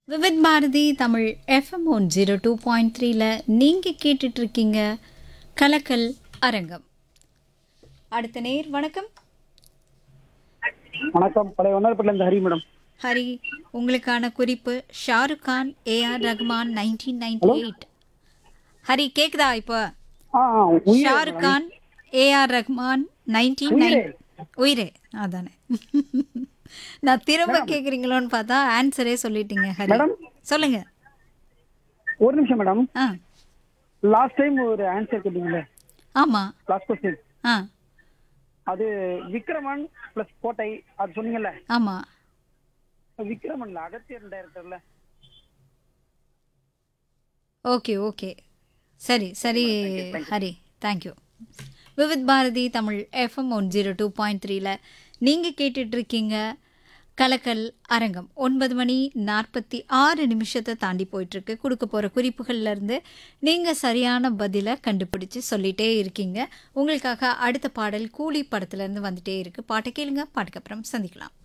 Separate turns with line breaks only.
Vividh Bharati Tamil FM one zero two point த்ரீல நீங்கள் கேட்டுட்டு இருக்கீங்க கலக்கல் அரங்கம் அடுத்த நேர் வணக்கம்
வணக்கம் பழைய வண்ணாரப்பேட்டில இருந்து ஹரி மேடம்
ஹரி உங்களுக்கான குறிப்பு Shahrukh Khan A R Rahman nineteen ninety eight Hari கேக்குதா இப்போ
ஆ ஆ, Uyire
Shahrukh Khan A R Rahman nineteen nine Uyire அதானே நான் திரும்ப கேக்குறீங்களோன்னு பார்த்தா ஆன்சரே சொல்லிட்டீங்க ஹரி
மேடம்?
சொல்லுங்க
ஒரு நிமிஷம் மேடம்
ஆ
லாஸ்ட் டைம் ஒரு ஆன்சர் கேட்டீங்களே
ஆமா
லாஸ்ட் கொஸ்டின்
ஆ
அது விக்ரமன் பிளஸ் கோட்டை அது சொன்னீங்கல்ல
ஆமா
விக்ரமன்ல அகத்தியர் டைரக்டர்ல
ஓகே ஓகே சரி சரி Hari thank you Vividh Bharati Tamil FM one zero two point த்ரீல நீங்கள் கேட்டுட்ருக்கீங்க கலக்கல் அரங்கம் ஒன்பது மணி நாற்பத்தி ஆறு நிமிஷத்தை தாண்டி போயிட்டுருக்கு கொடுக்க போகிற குறிப்புகள்லேருந்து நீங்கள் சரியான பதிலை கண்டுபிடிச்சு சொல்லிட்டே இருக்கீங்க உங்களுக்காக அடுத்த பாடல் கூலி படத்துலேருந்து வந்துட்டே இருக்குது பாட்டை கேளுங்க பாட்டுக்கு அப்புறம் சந்திக்கலாம்